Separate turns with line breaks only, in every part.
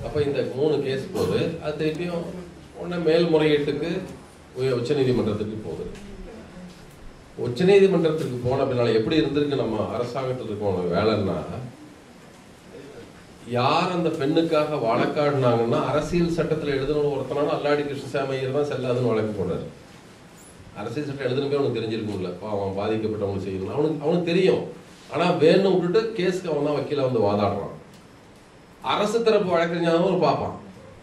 அப்ப இந்த மூணு கேஸ் போகுது அது திருப்பியும் உடனே மேல்முறையீட்டுக்கு உய- உச்சநீதிமன்றத்துக்கு போகுது உச்சநீதிமன்றத்துக்கு போன பின்னால எப்படி இருந்திருக்கு நம்ம அரசாங்கத்தில் இருக்கவங்க வேலைன்னா யார் அந்த பெண்ணுக்காக வழக்காடினாங்கன்னா அரசியல் சட்டத்தில் எழுதணும் ஒருத்தனால அல்லாடி கிருஷ்ணசாமி ஐயர் தான் செல்லாதுன்னு வழக்கு போனார் அரசியல் சட்டம் எழுதுனப்பே அவனுக்கு தெரிஞ்சிருக்கும்ல அவன் பாதிக்கப்பட்டவங்க செய்யணும் அவனுக்கு அவனுக்கு தெரியும் ஆனா வேணும் விட்டுட்டு கேஸ்க்கு அவன் தான் வக்கீல வந்து வாதாடுறான் அரசு தரப்பு வழக்கறிஞரும் ஒரு பார்ப்பான்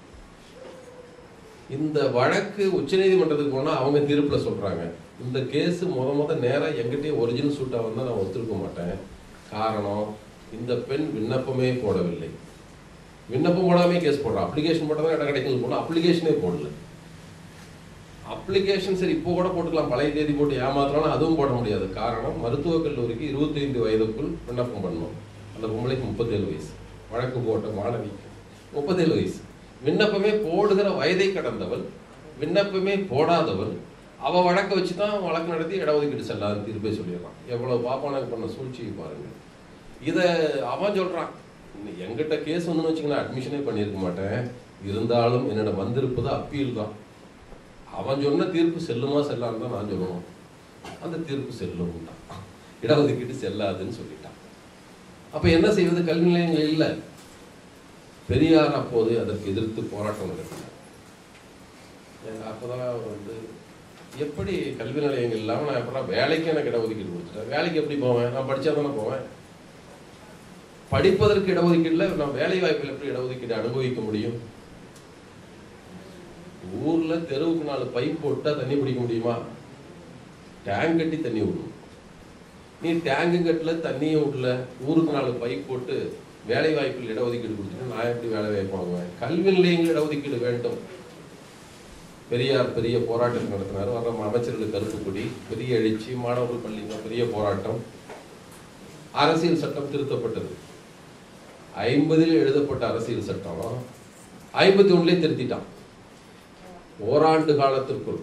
இந்த வழக்கு உச்சநீதிமன்றத்துக்கு போனா அவங்க தீர்ப்புல சொல்றாங்க இந்த கேஸ் முத முத நேரா எங்கிட்டயே ஒரிஜினல் சூட்டா வந்தா நான் ஒத்துருக்க மாட்டேன் காரணம் இந்த பெண் விண்ணப்பமே போடவில்லை விண்ணப்பம் போடாமே கேஸ் போடுறான் அப்ளிகேஷன் போட்டதான் இடம் கிடைக்கல போனா அப்ளிகேஷனே போடல அப்ளிகேஷன் சரி இப்போ கூட போட்டுக்கலாம் பழைய தேதி போட்டு ஏமாத்தலாம் அதுவும் போட முடியாது காரணம் மருத்துவக் கல்லூரிக்கு 25 வயதுக்குள் விண்ணப்பம் பண்ணணும் அந்த பொம்பளைக்கு முப்பத்தேழு வயசு வழக்கு போட்ட மாணவிக்கு முப்பத்தேழு வயசு விண்ணப்பமே போடுகிற வயதை கடந்தவள் விண்ணப்பமே போடாதவள் அவ வழக்க வச்சு தான் வழக்கு நடத்தி இடஒதுக்கீடு செல்லாத தீர்ப்பே சொல்லிடுறான் எவ்வளவு பாப்பானுக்கு பண்ண சூழ்ச்சியை பாருங்க இத அவன் சொல்றான் இன்னும் எங்கிட்ட கேஸ் வந்துன்னு வச்சுங்களேன் அட்மிஷனே பண்ணியிருக்க மாட்டேன் இருந்தாலும் என்னோட வந்திருப்பது அப்பீல் தான் அவன் சொன்ன தீர்ப்பு செல்லுமா செல்லான்னு தான் நான் சொல்லணும் அந்த தீர்ப்பு செல்லும் இடஒதுக்கீடு செல்லாதுன்னு சொல்லிட்டான் அப்ப என்ன செய்வது கல்வி நிலையங்கள் இல்லை பெரியார் அப்போது அதற்கு எதிர்த்து போராட்டம் நடத்தினார் எங்க அப்பதான் அவர் வந்து எப்படி கல்வி நிலையங்கள் இல்லாம நான் எப்படா வேலைக்கு எனக்கு இடஒதுக்கீடு கொடுத்துட்டேன் வேலைக்கு எப்படி போவேன் நான் படிச்சா தானே போவேன் படிப்பதற்கு இடஒதுக்கீடுல நான் வேலை வாய்ப்பில் எப்படி இடஒதுக்கீடு அனுபவிக்க முடியும் ஊர்ல தெருவுக்கு நாலு பைப் போட்டா தண்ணி பிடிக்க முடியுமா டேங்க் கட்டி தண்ணி விடணும் நீ டேங்கு கட்டல தண்ணியும் விடல ஊருக்கு நாலு பைப் போட்டு வேலை வாய்ப்பில் இடஒதுக்கீடு கொடுத்துட்டு நான் எப்படி வேலை வாய்ப்பு வாங்குவேன் கல்வி நிலையங்கள் இடஒதுக்கீடு வேண்டும் பெரியார் பெரிய போராட்டம் நடத்தினார் வர அமைச்சர்கள் கருப்பு கொடி பெரிய எழுச்சி மாணவர்கள் பள்ளிங்க பெரிய போராட்டம் அரசியல் சட்டம் திருத்தப்பட்டது ஐம்பதில் எழுதப்பட்ட அரசியல் சட்டம் ஐம்பத்தி ஒண்ணுலயே திருத்திட்டான் ஓராண்டு காலத்திற்குள்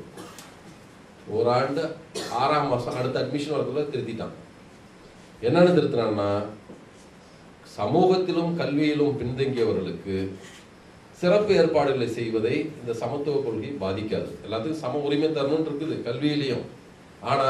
ஓராண்டு ஆறாம் மாசம் அடுத்த அட்மிஷன் வரதுல திருத்திட்டான் என்னன்னு திருத்தினான்னா சமூகத்திலும் கல்வியிலும் பின்தங்கியவர்களுக்கு சிறப்பு ஏற்பாடுகளை செய்வதை இந்த சமத்துவ கொள்கை பாதிக்காது எல்லாத்துக்கும் சம உரிமை தரணும்னு இருக்குது கல்வியிலையும் ஆனா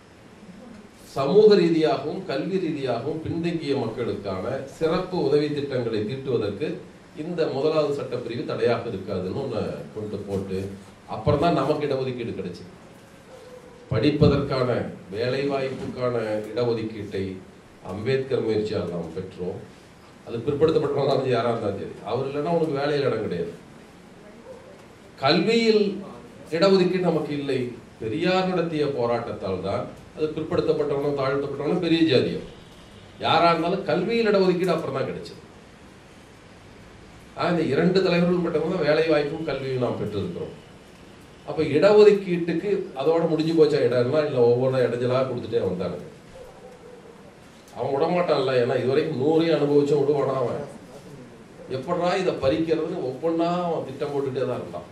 சமூக ரீதியாகவும் கல்வி ரீதியாகவும் பின்தங்கிய மக்களுக்கான சிறப்பு உதவி திட்டங்களை தீட்டுவதற்கு இந்த முதலாவது சட்டப்பிரிவு தடையாக இருக்காதுன்னு ஒன்று கொண்டு போட்டு அப்புறம் தான் நமக்கு இடஒதுக்கீடு கிடைச்சு படிப்பதற்கான வேலை வாய்ப்புக்கான இடஒதுக்கீட்டை அம்பேத்கர் முயற்சியால் நாம் பெற்றோம் அது பிற்படுத்தப்பட்டவங்க யாரா இருந்தாலும் சரி அவர் இல்லைன்னா உனக்கு வேலையில் இடம் கிடையாது கல்வியில் இடஒதுக்கீடு நமக்கு இல்லை பெரியார் நடத்திய போராட்டத்தால் தான் அது பிற்படுத்தப்பட்டவனும் தாழ்த்தப்பட்டவனும் பெரிய ஜாதியம் யாரா இருந்தாலும் கல்வியில் இடஒதுக்கீடு அப்புறம் தான் கிடைச்சது ஆனா, இந்த இரண்டு தலைவர்கள் மட்டும் தான் வேலை வாய்ப்பும் கல்வியும் நாம் பெற்றிருக்கிறோம் அப்ப இடஒதுக்கீட்டுக்கு அதோட முடிஞ்சு போச்சா இடம்னா இல்ல ஒவ்வொரு இடைஞ்சலா கொடுத்துட்டே வந்தானுங்க அவன் விடமாட்டான்ல ஏன்னா இதுவரைக்கும் நூறையும் அனுபவிச்சும் விடுவானா அவன் எப்படா இதை பறிக்கிறதுன்னு ஒவ்வொன்றா அவன் திட்டம் போட்டுட்டே தான் இருந்தான்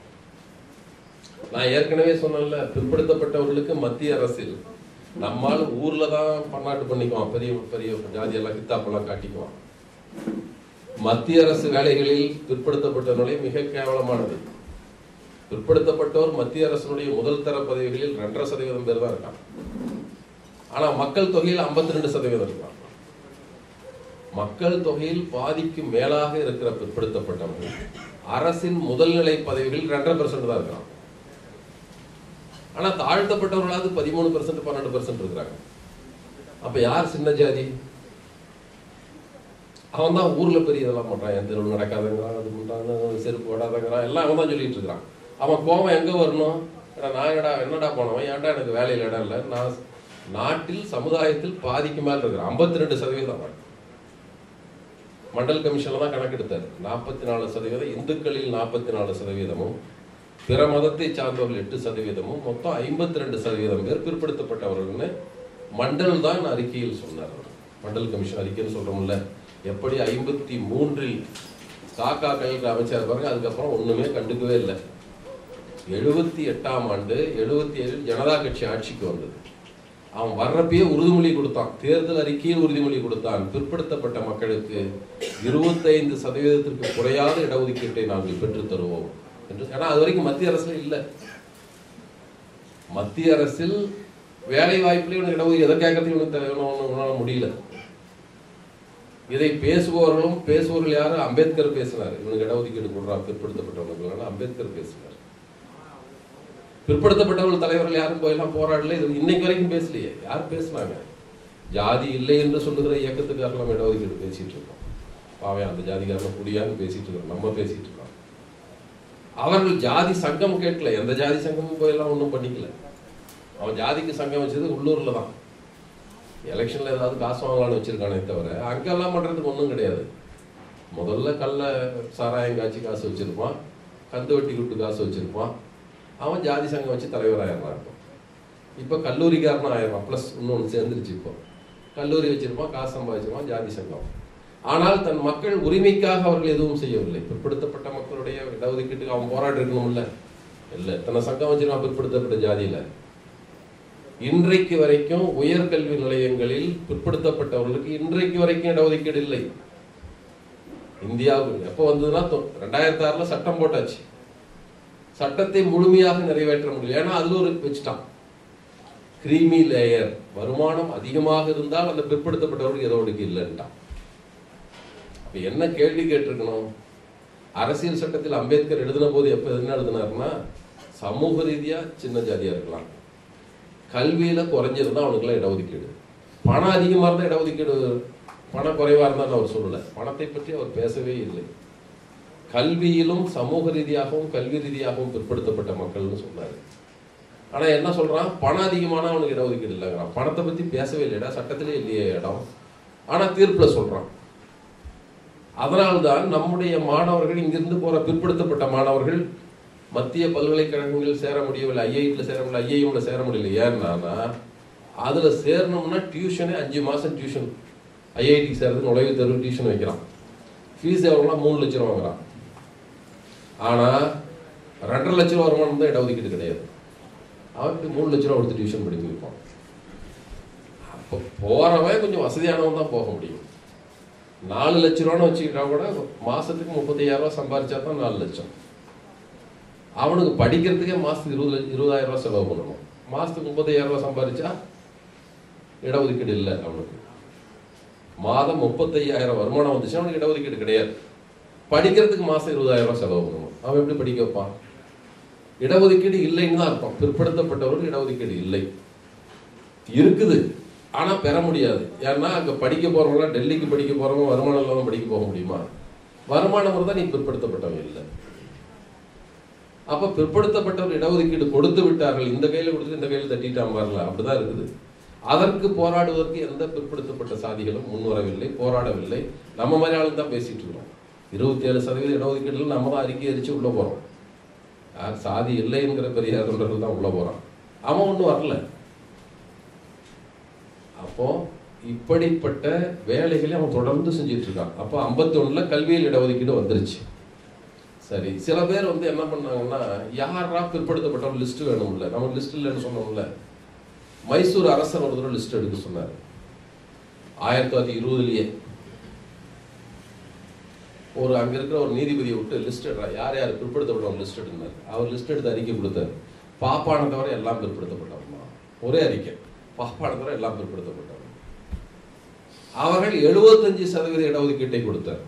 நான் ஏற்கனவே சொன்னேன்ல பிற்படுத்தப்பட்டவர்களுக்கு மத்திய அரசில் நம்மால் ஊர்ல தான் பன்னாட்டு பண்ணிக்குவான் பெரிய பெரிய ஜாதியெல்லாம் கித்தாப்பெல்லாம் காட்டிக்குவான் மத்திய அரசு வேலைகளில் பிற்படுத்தப்பட்டவர்களே மிக கேவலமானது பிற்படுத்தப்பட்டோர் மத்திய அரசினுடைய முதல் தர பதவிகளில் ரெண்டரை சதவீதம் பேர் தான் இருக்கான் ஆனா மக்கள் தொகையில் 52% ரெண்டு சதவீதம் இருக்கான் மக்கள் தொகையில் பாதிக்கு மேலாக இருக்கிற பிற்படுத்தப்பட்டவர்கள் அரசின் முதல்நிலை பதவிகளில் ரெண்டரை பெர்சன்ட் தான் இருக்கான் ஆனா தாழ்த்தப்பட்டவர்களாவது பதிமூணு பெர்சன்ட் பன்னெண்டு பெர்சன்ட் இருக்கிறாங்க அப்ப யார் சின்ன ஜாதி அவன் தான் ஊர்ல பெரிய இதெல்லாம் பண்றான் என் தெருவில் நடக்காதங்கிறான் அது பண்றான் செருப்பு போடாதங்கிறான் எல்லாம் அவன் தான் சொல்லிட்டு இருக்கிறான் அவன் கோவம் எங்க வரணும் ஏடா, நான் என்னடா என்னடா போனவன் ஏன்டா எனக்கு வேலையில் இடம் இல்லை நான் நாட்டில் சமுதாயத்தில் பாதிக்கு மேல இருக்கிறேன் ஐம்பத்தி ரெண்டு சதவீதம் அவன். மண்டல் கமிஷன்ல தான் கணக்கெடுத்தார் நாற்பத்தி நாலு சதவீதம் இந்துக்களில் நாற்பத்தி நாலு சதவீதமும் பிற மதத்தை சார்ந்தவர்கள் எட்டு சதவீதமும் மொத்தம் ஐம்பத்தி ரெண்டு சதவீதம் பேர் பிற்படுத்தப்பட்டவர்கள்னு மண்டல் தான் அறிக்கையில் சொன்னார் அவர். மண்டல் கமிஷன் அறிக்கைன்னு சொல்றோம்ல எப்படி ஐம்பத்தி மூன்றில் காக்கா கையில் அமைச்சர் பாருங்க அதுக்கப்புறம் ஒண்ணுமே கண்டுக்கவே இல்லை எழுபத்தி எட்டாம் ஆண்டு எழுபத்தி ஏழில் ஜனதா கட்சி ஆட்சிக்கு வந்தது அவன் வர்றப்பயே உறுதிமொழி கொடுத்தான் தேர்தல் அறிக்கையில் உறுதிமொழி கொடுத்தான் பிற்படுத்தப்பட்ட மக்களுக்கு இருபத்தைந்து சதவீதத்திற்கு குறையாத இடஒதுக்கீட்டை நாங்கள் பெற்றுத் தருவோம் என்று ஏன்னா அது வரைக்கும் மத்திய அரசுல இல்லை மத்திய அரசில் வேலை வாய்ப்புல இவனுக்கு இடஒதுக்கீடு எதை கேட்கறதுக்கு இவனுக்கு தெ- இவனு- இவனு- இவனால முடியல இதை பேசுபவர்களும் பேசுபவர்கள் யாரு அம்பேத்கர் பேசினார் இவனுக்கு இடஒதுக்கீடு கொடுறா பிற்படுத்தப்பட்டவங்களுக்கு அம்பேத்கர் பேசினார் பிற்படுத்தப்பட்டவர்கள் தலைவர்கள் யாரும் போயெல்லாம் போராடல இது இன்னைக்கு வரைக்கும் பேசலையே யார் பேசுனாங்க ஜாதி இல்லை என்று சொல்லுகிற இயக்கத்துக்காரர் நம்ம இடஒதுக்கீடு பேசிட்டு இருக்கோம் பாவம் அந்த ஜாதிக்காரன் குடியான்னு பேசிட்டு இருக்கோம் நம்ம பேசிட்டு இருக்கோம் அவர்கள் ஜாதி சங்கம் கேட்கல எந்த ஜாதி சங்கமும் போயெல்லாம் ஒன்றும் பண்ணிக்கல அவன் ஜாதிக்கு சங்கம் வச்சது உள்ளூர்ல தான் எலெக்ஷன்ல ஏதாவது காசு வாங்கலாம்னு வச்சிருக்கானே தவிர அங்கெல்லாம் பண்றதுக்கு ஒன்றும் கிடையாது முதல்ல கல்ல சாராயம் காய்ச்சி காசு வச்சிருப்பான் கந்து வட்டி குட்டு காசு வச்சிருப்பான் அவன் ஜாதி சங்கம் வச்சு தலைவராயிடுறான் இப்போ இப்போ கல்லூரிக்காரனும் ஆயிடுறான் ப்ளஸ் இன்னொன்று சேர்ந்துருச்சு இப்போ கல்லூரி வச்சிருப்பான் காசு சம்பாதிச்சிருப்பான் ஜாதி சங்கம் ஆனால் தன் மக்கள் உரிமைக்காக அவர்கள் எதுவும் செய்யவில்லை பிற்படுத்தப்பட்ட மக்களுடைய இடஒதுக்கீட்டுக்கு அவன் போராடி இருக்கணும்ல இல்லை எத்தனை சங்கம் வச்சிருக்கான் பிற்படுத்தப்பட்ட ஜாதியில இன்றைக்கு வரைக்கும் உயர்கல்வி நிலையங்களில் பிற்படுத்தப்பட்டவர்களுக்கு இன்றைக்கு வரைக்கும் இடஒதுக்கீடு இல்லை இந்தியாவுக்கு எப்போ வந்ததுன்னா தொ- ரெண்டாயிரத்தி ஆறுல சட்டம் போட்டாச்சு சட்டத்தை முழுமையாக நிறைவேற்ற முடியல ஏன்னா அதுல ஒரு வச்சுட்டான் கிரீமி லேயர் வருமானம் அதிகமாக இருந்தால் அந்த பிற்படுத்தப்பட்டவர்களுக்கு இடஒதுக்கீடு இல்லைன்ட்டான் அப்ப என்ன கேள்வி கேட்டிருக்கணும் அரசியல் சட்டத்தில் அம்பேத்கர் எழுதின போது எப்ப என்ன எழுதினாருன்னா சமூக ரீதியா சின்ன ஜாதியா இருக்கலாம் கல்வியில குறைஞ்சிருந்தா அவனுக்குலாம் இடஒதுக்கீடு பணம் அதிகமா இருந்தா இடஒதுக்கீடு பணம் குறைவா இருந்தான்னு அவர் சொல்லல பணத்தை பற்றி அவர் பேசவே இல்லை கல்வியிலும் சமூக ரீதியாகவும் கல்வி ரீதியாகவும் பிற்படுத்தப்பட்ட மக்கள்னு சொன்னாரு ஆனா என்ன சொல்றான் பணம் அதிகமான அவனுக்கு இடஒதுக்கீடு இல்லைங்கிறான் பணத்தை பத்தி பேசவே இல்லைடா சட்டத்திலே இல்லையே இடம் ஆனா தீர்ப்புல சொல்றான் அதனால்தான் நம்முடைய மாணவர்கள் இங்கிருந்து போற பிற்படுத்தப்பட்ட மாணவர்கள் மத்திய பல்கலைக்கழகங்களில் சேர முடியவில்லை ஐஐடியில் சேர முடியல ஐஐஎம்ல சேர முடியல ஏன்னா அதுல சேரணும்னா டியூஷனே அஞ்சு மாசம் டியூஷன் ஐஐடி சேர்றது நுழைவுத் தேர்வு டியூஷன் வைக்கிறான் ஃபீஸ் எவ்வளோனா மூணு லட்சம் ரூபா வாங்குறான் ஆனா ரெண்டரை லட்ச ரூபா வருமானம் தான் இடஒதுக்கீடு கிடையாது அவனுக்கு மூணு லட்ச ரூபா கொடுத்து டியூஷன் படிக்க வைப்பான் அப்போ போறவன் கொஞ்சம் வசதியானவன் தான் போக முடியும் நாலு லட்ச ரூபான்னு வச்சுக்கிட்டா கூட மாசத்துக்கு முப்பத்தையாயிரம் ரூபாய் சம்பாரிச்சா தான் நாலு லட்சம் அவனுக்கு படிக்கிறதுக்கே மாசத்துக்கு இருபது லட்சம் இருபதாயிரம் ரூபாய் செலவு பண்ணணும் மாசத்துக்கு முப்பத்தையாயிரம் ரூபாய் சம்பாரிச்சா இடஒதுக்கீடு இல்லை அவனுக்கு மாதம் முப்பத்தையாயிரம் வருமானம் வந்துச்சுன்னா அவனுக்கு இடஒதுக்கீடு கிடையாது படிக்கிறதுக்கு மாசம் இருபதாயிரம் ரூபாய் செலவு பண்ணணும் அவன் எப்படி படிக்க வைப்பான் இடஒதுக்கீடு இல்லைன்னு தான் அர்த்தம் பிற்படுத்தப்பட்டவர்கள் இடஒதுக்கீடு இல்லை இருக்குது ஆனா பெற முடியாது ஏன்னா அங்க படிக்க போறவங்க டெல்லிக்கு படிக்க போறவங்க வருமானம் இல்லாம படிக்க போக முடியுமா வருமானம் இருந்தா நீ பிற்படுத்தப்பட்டவங்க இல்லை அப்ப பிற்படுத்தப்பட்டவர் இடஒதுக்கீடு கொடுத்து விட்டார்கள் இந்த கையில கொடுத்து இந்த கையில தட்டிட்டான் வரல அப்படிதான் இருக்குது அதற்கு போராடுவதற்கு எந்த பிற்படுத்தப்பட்ட சாதிகளும் முன்வரவில்லை போராடவில்லை நம்ம மாதிரி ஆளுங்க தான் பேசிட்டு இருக்கோம் இருபத்தி ஏழு சதவீத இடஒதுக்கீடுல நம்ம தான் அறிக்கை அடிச்சு உள்ள போறோம் யார் சாதி இல்லைங்கிற பெரியார் தொண்டர்கள் தான் உள்ள போறான் அவன் ஒன்றும் வரல அப்போ இப்படிப்பட்ட வேலைகளை அவன் தொடர்ந்து செஞ்சுட்டு இருக்கான் அப்போ ஐம்பத்தி ஒண்ணுல கல்வியில் இடஒதுக்கீடு வந்துருச்சு சரி சில பேர் வந்து என்ன பண்ணாங்கன்னா யாரா பிற்படுத்தப்பட்ட லிஸ்ட் வேணும்ல நம்ம லிஸ்ட் இல்லைன்னு சொன்னோம்ல மைசூர் அரசர் ஒரு தடவை லிஸ்ட் எடுக்க சொன்னார் ஆயிரத்தி தொள்ளாயிரத்தி இருபதுலயே ஒரு அங்க இருக்கிற ஒரு நீதிபதியை விட்டு லிஸ்ட் எடுறா யார் யார் பிற்படுத்தப்பட்டவங்க லிஸ்ட் எடுனார் அவர் லிஸ்ட் எடுத்து அறிக்கை கொடுத்தாரு பாப்பான தவிர எல்லாம் பிற்படுத்தப்பட்டவங்க ஒரே அறிக்கை பாப்பான தவிர எல்லாம் பிற்படுத்தப்பட்டவங்க அவர்கள் எழுபத்தஞ்சு சதவீத இடஒதுக்கீட்டை கொடுத்தார்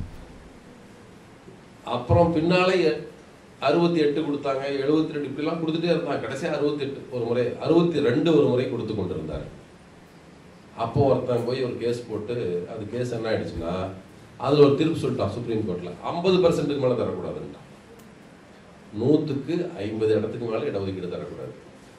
அப்புறம் பின்னாலே அறுபத்தி எட்டு கொடுத்தாங்க எழுபத்தி ரெண்டு இப்படிலாம் கொடுத்துட்டே இருந்தாங்க கடைசியா அறுபத்தி எட்டு ஒரு முறை அறுபத்தி ரெண்டு ஒரு முறை கொடுத்து கொண்டிருந்தார் அப்போ ஒருத்தன் போய் ஒரு கேஸ் போட்டு அது கேஸ் என்ன ஆயிடுச்சுன்னா அதுல ஒரு தீர்ப்பு சொல்லிட்டான் சுப்ரீம் கோர்ட்ல ஐம்பது பர்சன்ட்டுக்கு மேல தரக்கூடாதுன்ட்டான் நூத்துக்கு ஐம்பது இடத்துக்கு மேல இடஒதுக்கீடு தரக்கூடாது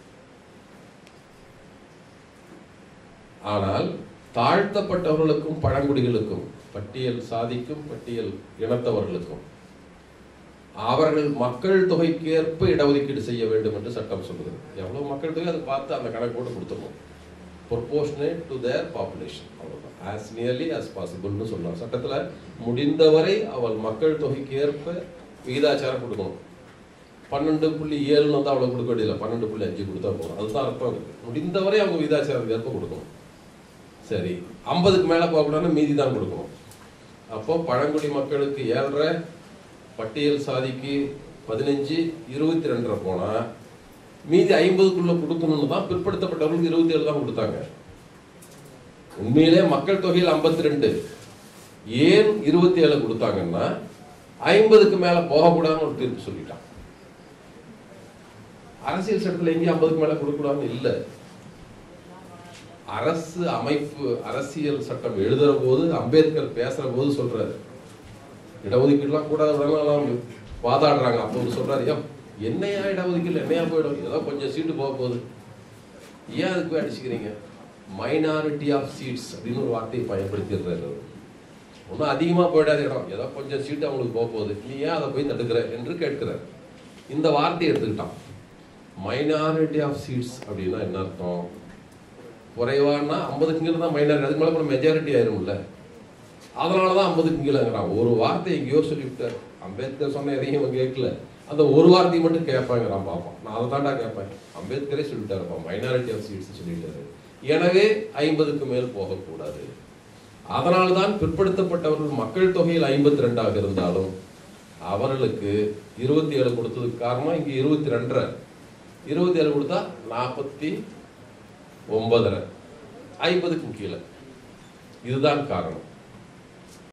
ஆனால் தாழ்த்தப்பட்டவர்களுக்கும் பழங்குடிகளுக்கும் பட்டியல் சாதிக்கும் பட்டியல் இனத்தவர்களுக்கும் அவர்கள் மக்கள் தொகைக்கு ஏற்ப இடஒதுக்கீடு செய்ய வேண்டும் என்று சட்டம் சொல்லுது எவ்வளவு மக்கள் தொகை அதை பார்த்து அந்த கணக்கு போட்டு கொடுத்துருவோம் ப்ரொபோர்ஷனேட் டு தேர் பாப்புலேஷன் அவ்வளவுதான் ஆஸ் நியர்லி ஆஸ் பாசிபிள்னு சொல்லலாம் சட்டத்துல முடிந்தவரை அவள் மக்கள் தொகைக்கு ஏற்ப விகிதாச்சாரம் கொடுக்கணும் பன்னெண்டு புள்ளி ஏழுன்னு வந்து அவ்வளோ கொடுக்க வேண்டியதில்லை பன்னெண்டு புள்ளி அஞ்சு கொடுத்தா போதும் அதுதான் அர்த்தம் இருக்கு முடிந்தவரை அவங்க விகிதாச்சாரத்துக்கு ஏற்ப கொடுக்கணும் சரி ஐம்பதுக்கு மேலே போகக்கூடாதுன்னா மீதி தான் கொடுக்கணும் அப்போ பழங்குடி மக்களுக்கு ஏழரை பட்டியல் சாதிக்கு பதினஞ்சு இருபத்தி ரெண்டரை போனா மீதி ஐம்பதுக்குள்ள கொடுக்கணும்னு தான் பிற்படுத்தப்பட்டவர்களுக்கு இருபத்தி ஏழு தான் கொடுத்தாங்க உண்மையிலே மக்கள் தொகையில் ஐம்பத்தி ரெண்டு ஏன் இருபத்தி ஏழு கொடுத்தாங்கன்னா ஐம்பதுக்கு மேல போகக்கூடாதுன்னு ஒரு தீர்ப்பு சொல்லிட்டான் அரசியல் சட்டத்தில் எங்கேயும் ஐம்பதுக்கு மேல கொடுக்கக்கூடாதுன்னு இல்லை அரசு அமைப்பு அரசியல் சட்டம் எழுதுற போது அம்பேத்கர் பேசுற போது சொல்றாரு இடஒதுக்கீடுலாம் கூடாது வாதாடுறாங்க அப்போ அவர் சொல்றாரு "ஏம், என்னையா இடஒதுக்கீடு என்னையா போயிடும் ஏதோ கொஞ்சம் சீட்டு போக போகுது ஏன் அதுக்கு போய் அடிச்சுக்கிறீங்க மைனாரிட்டி ஆஃப் சீட்ஸ் அப்படின்னு ஒரு வார்த்தையை பயன்படுத்திடுறாரு அவர் ஒன்றும் அதிகமாக போயிடாத இடம் ஏதோ கொஞ்சம் சீட்டு அவங்களுக்கு போக போகுது நீ ஏன் அதை போய் தடுக்கிற என்று கேட்கிறார் இந்த வார்த்தையை எடுத்துக்கிட்டான் மைனாரிட்டி ஆஃப் சீட்ஸ் அப்படின்னா என்ன அர்த்தம் குறைவானா ஐம்பதுக்கு கீழே தான் மைனாரிட்டி அதுக்கு மேலே கூட மெஜாரிட்டி ஆயிரும்ல அதனால தான் ஐம்பதுக்கு கீழேங்கிறான் ஒரு வார்த்தை எங்கேயோ சொல்லிவிட்டார் அம்பேத்கர் சொன்ன எதையும் இவன் கேட்கல அந்த ஒரு வார்த்தையை மட்டும் கேட்பாங்கிறான் பார்ப்பான் நான் அதை தாண்டா கேட்பேன் அம்பேத்கரே சொல்லிட்டாருப்பா மைனாரிட்டி ஆஃப் சீட்ஸ் சொல்லிட்டாரு எனவே ஐம்பதுக்கு மேல் போகக்கூடாது அதனால்தான் பிற்படுத்தப்பட்டவர்கள் மக்கள் தொகையில் ஐம்பத்தி ரெண்டாக இருந்தாலும் அவர்களுக்கு இருபத்தி ஏழு கொடுத்ததுக்கு காரணம் இங்க இருபத்தி ரெண்டரை இருபத்தி ஏழு கொடுத்தா நாற்பத்தி ஒன்பதரை ஐம்பதுக்கும் கீழே இதுதான் காரணம்